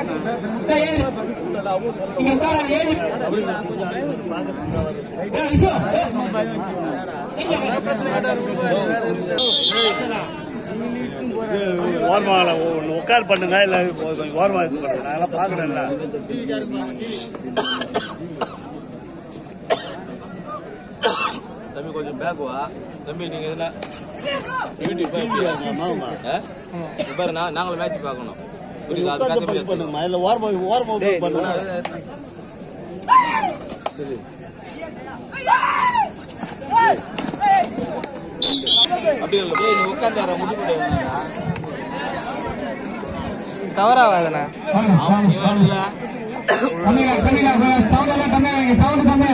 டேய், ஏறு. இங்க உட்காராங்க, ஏறு. ஏய், விஷ்வா, ஏய். ஓரமாக உட்கார் பண்ணுங்க இல்லை கொஞ்சம் ஓரமாக இது பண்ணுங்க நாங்களாம் பார்க்கணும்ல தம்பி கொஞ்சம் பேக் வா தம்பி நீங்க இதுல யூடியூப் போய் ஆமாம்மா பாரு நான் நாங்களும் மேட்ச் பார்க்கணும் புரியுதா உட்காந்து அதுக்காக இது பண்ணுங்கம்மா இல்லை ஓரமாக ஓரமாக பண்ணுங்க அப்படி இல்லை டேய் நீ உட்காந்து வர முடி கூட தவறாவாதண்ணா வாங்க, வாங்க, வாங்க. கம்மியா, கம்மியா, sound எல்லாம் கம்மியா வைங்க, sound கம்மி.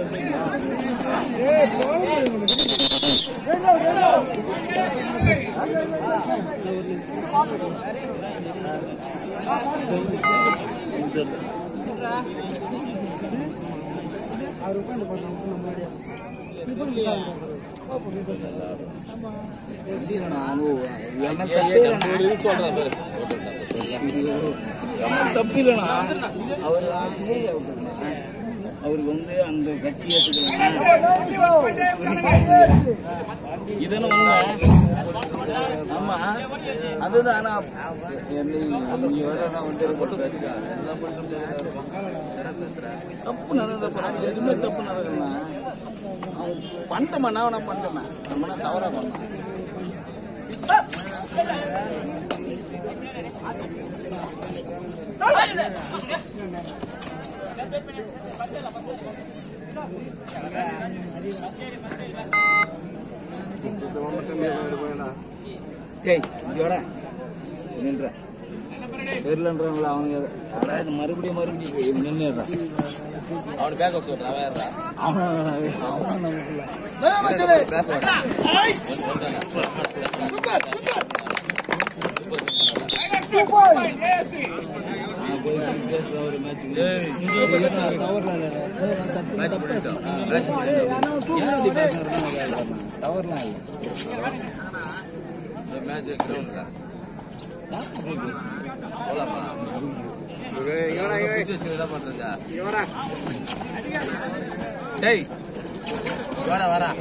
சொல்றேன் பாரு தப்பு இல்லைண்ணா அவர் அவருக்கு வந்து அந்த கட்சி ஏற்றுக்கலாம் இதன உண்மை ஆமா அதுதான் ஆனா என்னை நீ வர நான் வந்து போட்டு தப்பு நடந்த எதுவுமே தப்பு நடக்கணும்னா அவன் பண்ணிட்டமா நான் அவனை பண்ணிட்டமா நம்ம தவறா பண்ணான் டேய் இங்கோட நின்ற தெரியலன்றாங்களா அவனுங்க அதாவது மறுபடியும் மறுபடியும் நின்றுறான் அவனு பேக்க சொல்றேன் அவன் ஏறுறா. அவன் அவன் நமக்குள்ள நான் போய் பேசுற ஒரு மேட்ச் டவர்லாம் இல்லை இந்த மேட்ச் கிரவுண்ட்ல போலாமா என்ன பண்றதா டேய் வாடா வாடா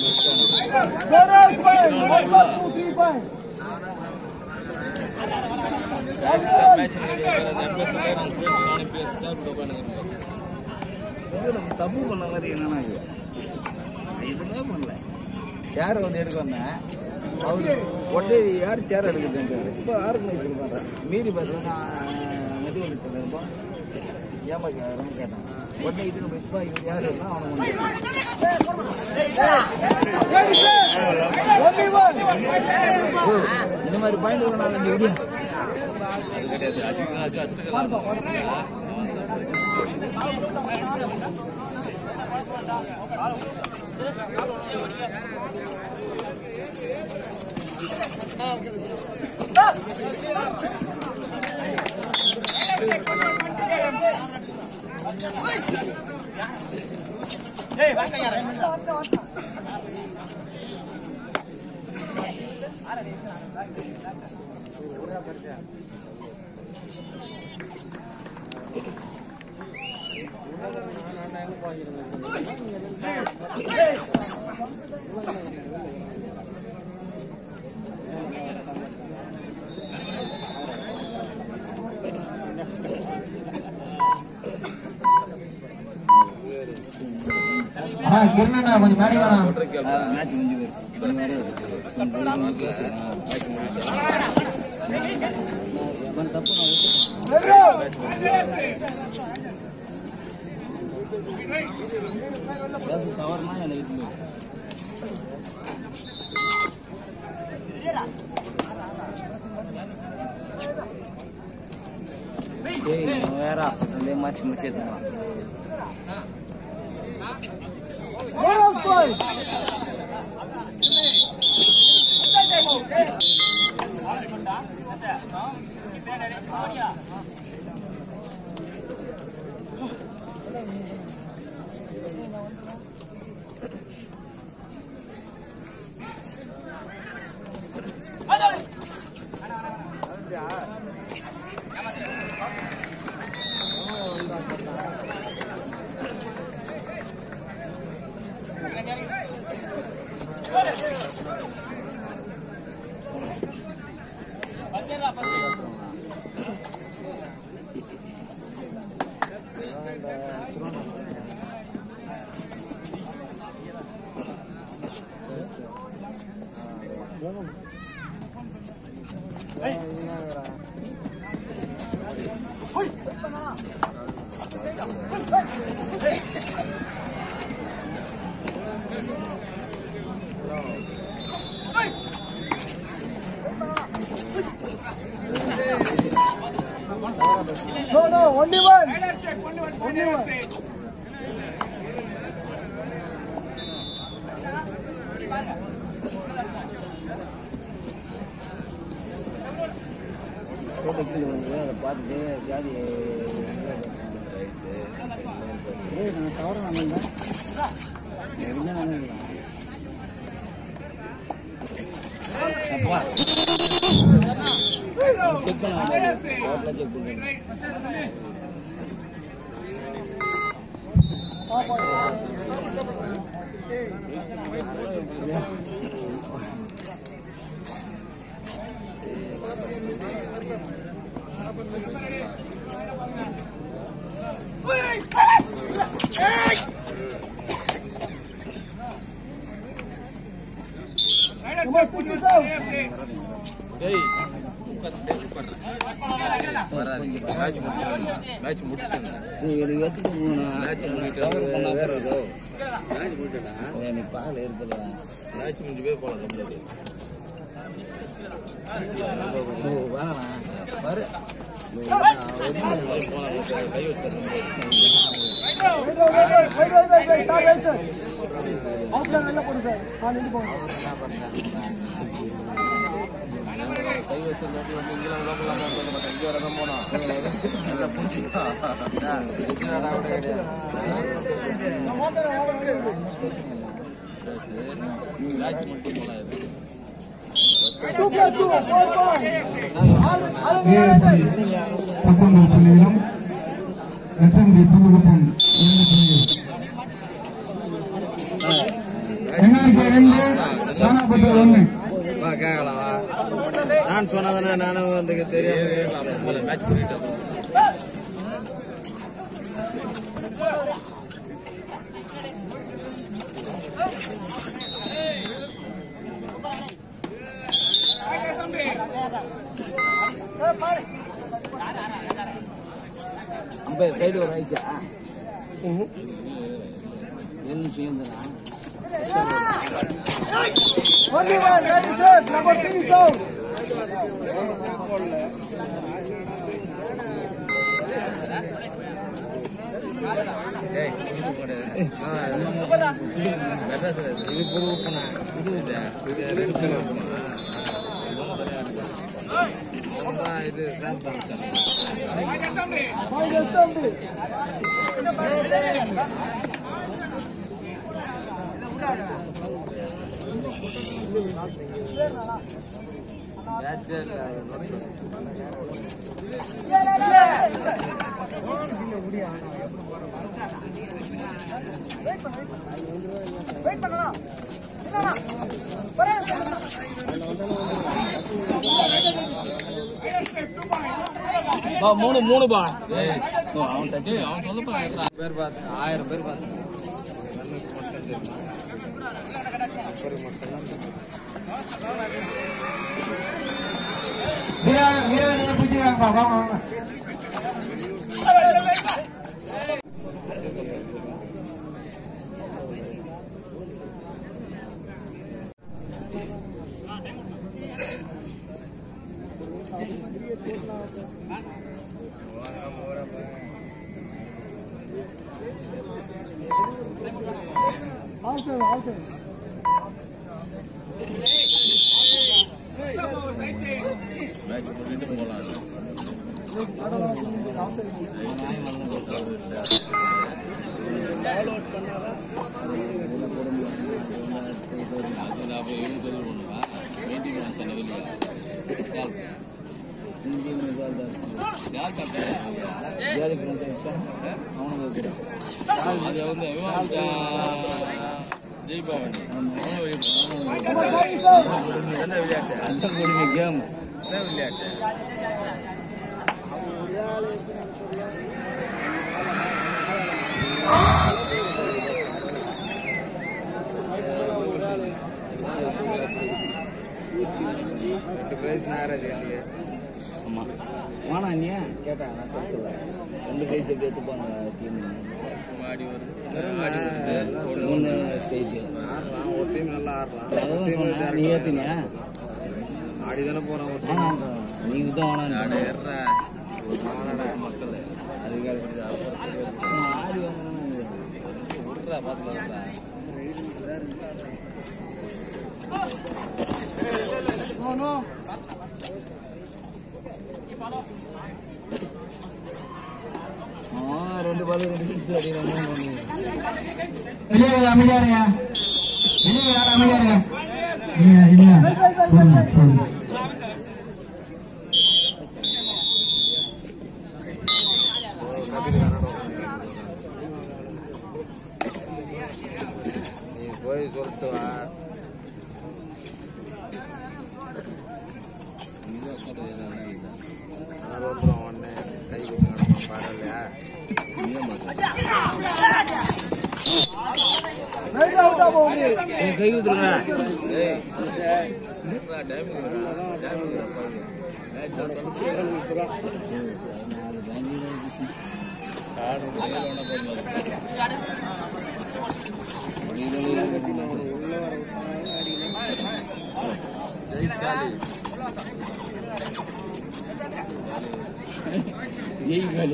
நம்ம தப்பு பண்ண மாதிரி என்னன்னா இது எதுவுமே பண்ணல சேரை வந்து எடுக்க வந்தேன் அவரு உடனே யார் சேர் எடுக்குதுன்றாரு இப்போ ஆர்கனைசர் பண்ணுறேன் மீறி பேசுகிறேன் நான் மெது வந்து சொல்லிருப்போம் ஏமா கேட்குறேன் கேட்டேன் உடனே இது நம்ம இப்போ இவர் யார் இருந்தால் அவனை இந்த மாதிரி பாயிண்ட் ஒரு நாலஞ்சு விடியா அண்ணா, கிருஷ்ணண்ணா, கொஞ்சம் மேலே வாண்ணா. மேட்ச் முடிஞ்சு போயிருக்கு தப்பு நான் பேச தவறுனா எனக்கு இது டேய் இவன் வேற அப்படியே மாற்றி முடிச்சதுமா கோட்டைக்கு வந்து அதை பார்த்துட்டு ஜாதி ஏய் நான் தவற நான் என்ன நினைக்கலாம் செக் பண்ண ஹோட்டலில் செக் பண்ணுறேன் டேய் வராதீங்க மேட்ச் முடிச்சாங்க மேட்ச் முடிச்சாங்க எனக்கு எடுத்துட்டு போகணும் மேட்ச் முடிக்கிட்டு வேற ஏதோ எனக்கு பால் இருக்குல்ல மேட்ச் முடிஞ்சு போய் போலாம் கம்பெனி ஓ வேணாம் பாரு போலாம் கை வச்சு கை வச்சு வந்து இங்கெல்லாம் லோக்கல் அமௌண்ட் வந்து பார்த்தா இங்கே வர தான் போனோம் நல்லா புடிச்சிக்கலாம் மேட்ச் மட்டும் போலாம் இது பத்தொன்பது புள்ளிகளும் எஸ்எம்டி புதுகுப்பம் என்ஆர்கே ரெண்டு தானாபுத்தூர் ஒன்று வா கேட்கலாம் வா நான் சொன்னதானே நானும் வந்து தெரியாம கேட்கலாம் மேட்ச் பண்ணிட்டேன் அம்பே சைடு ஒரு ஆயிடுச்சா என்ன சேர்ந்துடா ஏய் இது போடு ஆ மெட்ராஸ் இது புது ஓப்பனா புது இது ரெண்டு ஓப்பனா இது சாம்சங் சார் மேட்சே இல்லை பா மூணு மூணு பா அவன் டச்சு அவன் சொல்லப்பா பேர் பார்த்து ஆயிரம் பேர் பார்த்து கண்ணுக்கு மட்டும் தெரியுமா அப்புறம் மட்டும்தான் தெரியும். வீரா வீரா நீங்க பிடிச்சிருக்காங்க வாங்க வாங்க மேட்ச் முடிட்டு போகலாம் அது அப்போ இவங்க சொல்லி பண்ணுவா மெயின்டைன் பண்ண வெளியே சார் யார் கட்ட ஜாதி ஃப்ரெண்ட்ஸ் அவனுக்கு அது வந்து இவன் ஜெயிப்பான் என்ன விளையாட்டு அந்த கொடுங்க கேம் என்ன விளையாட்டு ரெண்டு பிரைஸ் நாகராஜ் இல்லையே ஆமா வானா நீ கேட்டா நான் சொல்ல சொல்ல ரெண்டு கைஸ் எப்படி எடுத்து போனாங்க டீம் ஆடி வருது மூணு ஸ்டேஜ் ஆடுறான் ஒரு டீம் நல்லா ஆடுறான் அதான் சொன்னேன் நீ ஏத்துனியா ஆடி தானே போறான் ஒரு ஆனா நீங்க தான் வானா ஆடு ஏறா மக்கள் அதுக்காக ஆடி வாங்கினா விட்றா பார்த்துக்கலாம்டா ஆ ரெண்டு பால் ரெண்டு சிக்ஸ் அடிக்கிறாங்க வெளியே வாங்க, அமைதியா இருங்க வெளியே யாரும் அமைதியா இருங்க இல்லையா இல்லையா போதும் போதும் கபீர் கன்னடம் நீ போய் சொல்லிட்டு வா அதனால வந்துடும் உடனே கை கொடுங்க பாடலையா ஏய், கை ஊத்துருங்க ஜெய் காலி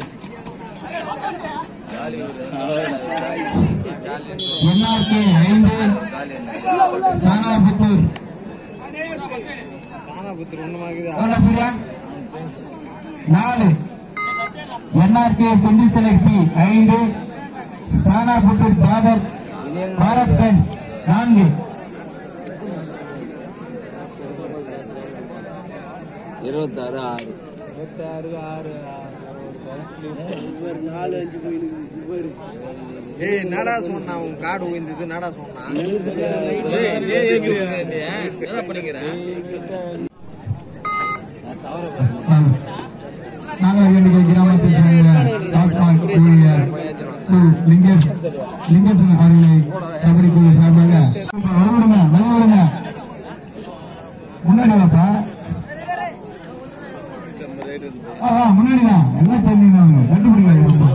என்ஆர்கே ஐந்து நானாபுத்தூர் சாணாபுத்திரி ஒண்ணுமாக்குதா எவ்வளோ சூர்யா நாலு என்ஆர்கே செந்தில் செலக்டி ஐந்து சானாபுத்தூர் பாபர் பாரத் பென்ஸ் நான்கு இருபத்தாறு ஆறு இருபத்தாறு ஆறு நாலு அஞ்சு போயிருக்கு ஏய் என்னடா சொன்னா உன் காடு உயர்ந்தது என்னடா சொன்னா என்ன பண்ணிக்கிறேன் நாங்கள் வேண்டிய கிராமத்தில் சேர்ந்த டாஸ்மாக் ஊழியர் திரு லிங்கேஷ் லிங்கேசன் அவர்களை கபடி குழு சார்பாக வரவிடுங்க வரவிடுங்க முன்னாடி வாப்பா ஆ ஆ, முன்னாடி தான் எல்லாம் தெரிஞ்சுங்க அவங்க கண்டுபிடிக்கல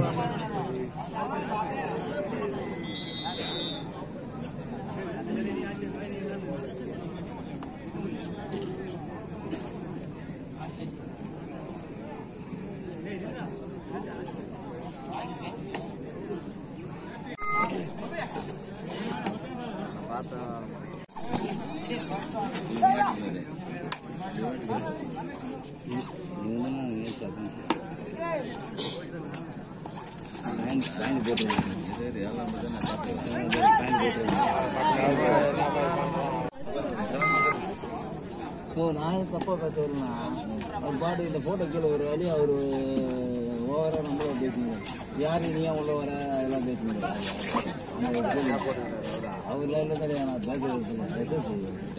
ஸோ நான் தப்பா பேச வரலனா அவர் பாட்டு இந்த போட்டோ கீழே ஒரு வழி அவர் ஓவரா நம்மள பேசுங்க யாரு நீ ஏன் உள்ள வர அதெல்லாம் பேசுங்க அவர் லைன்ல தான் நான் பேச பேச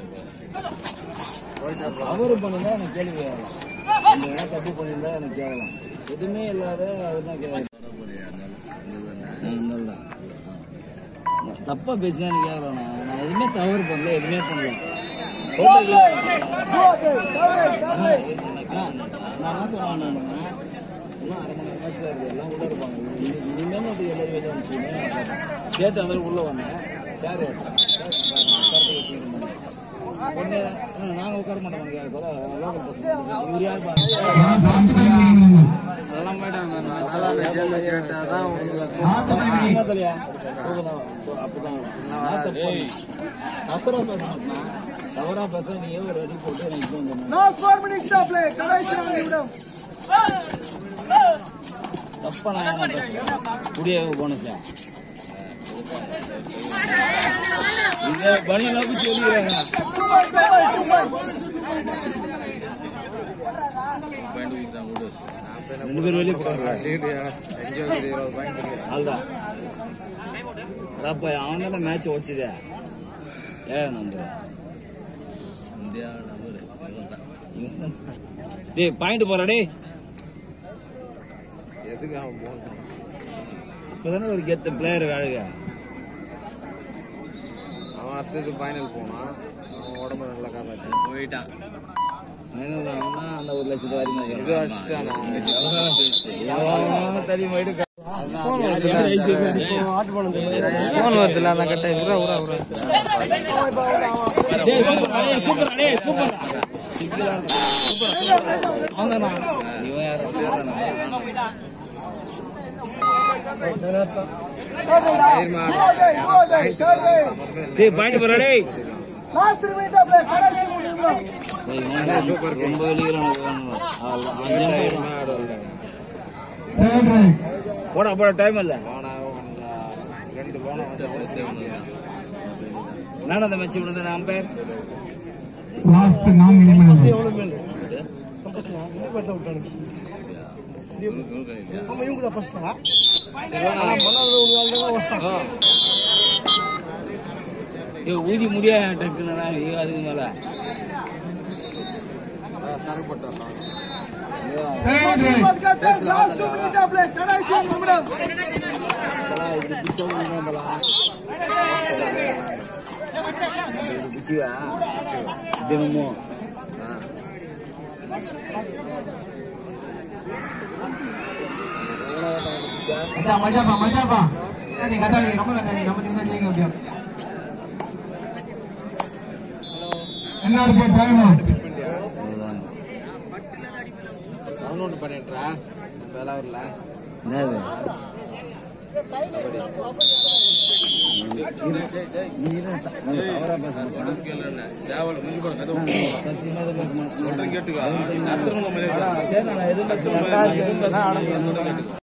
அவரு பண்ணியிருந்தா எனக்கு கேள்வி கேட்கலாம் இந்த இடம் தப்பு பண்ணியிருந்தா எனக்கு கேட்கலாம் எதுவுமே இல்லாத அவர் தான் கேட்கலாம் அதனாலதான். நான் தப்பா பேசினா எனக்கு கேட்கலாம் நான் நான் எதுவுமே தவறு பண்ணல எதுவுமே பண்ணல நான் என்ன சொல்லுவேன் இன்னும் அரை மணி நேரம் மேட்ச்ல இருக்கு எல்லாம் உள்ள இருப்பாங்க இனி- இனிமேல் வந்து எல்லாரும் வெளியே அனுப்பிச்சுன்னு கேட்டு அந்த உள்ள வந்தேன் சேர் பொண்ணு நாங்கள் உட்கார மாட்டோம் கேட்க லோக்கல் பஸ் இவர் யார் பாருங்க அதெல்லாம் போயிட்டாங்க தலையா அப்படிதான் நான் தப்பு தவறா பேச மாட்டேன் தவறா பேச நீ ஒரு அடி போட்டு எனக்கு இது வந்துடணும் தப்பா நான் என்ன பேசுறேன் குடியே போனஸ் இங்க பண்ணி நோக்கி சொல்லிக்கிறாங்க ரெண்டு பேரும் வெளியே போறாங்க அதுதான் அப்ப அவன் தானே மேட்ச் வச்சுதே ஏன் நம்பர் இந்தியா நம்பர் டேய் பாயிண்ட் போறா டேய் எதுக்கு அவன் போகணும் இப்பதானே ஒரு கெத்த பிளேயர் வேலைங்க அவன் அடுத்தது ஃபைனல் போனான் அவன் உடம்பு நல்லா காப்பாற்றி போயிட்டான் அந்த ஒரு லட்சத்து வரைக்கும் இது வச்சுட்டானா தள்ளி போயிட்டு ஃபோன் வருதுல அந்த கட்ட உரா உரா உரா டேய் சூப்பர் டேய் சூப்பர் டேய் சூப்பர் சிங்கிளா சூப்பர் அவன்தானா இவன் யாரோ பேர் தானா டேய் பாயிண்ட் போறா டேய் டேய், இவன் சூப்பர் ரொம்ப வெளியில தேர்ட் ரைட் போடா போடா டைம் இல்ல போனா ரெண்டு போனா நான் அந்த மேட்ச் விடுறது அம்பையர் லாஸ்ட் நான்கு நிமிடங்கள் ஏய் ஊதி முடியா டக்குன்னு அதுக்கு மேல சரப்பட்டு தேர்ட் ரைட் பிச்சுவா தினமும் மச்சான் மச்சாப்பா மச்சாப்பா நீ கத்தாதீங்க நம்ம கத்தாதீங்க நம்ம டீம் தான் ஜெயிக்க முடியும் என்ஆர்கே டைம் அவுட் பதினொன்று பண்ணிட்டுறா வேலாவூர்ல என்னது கேட்டுக்கா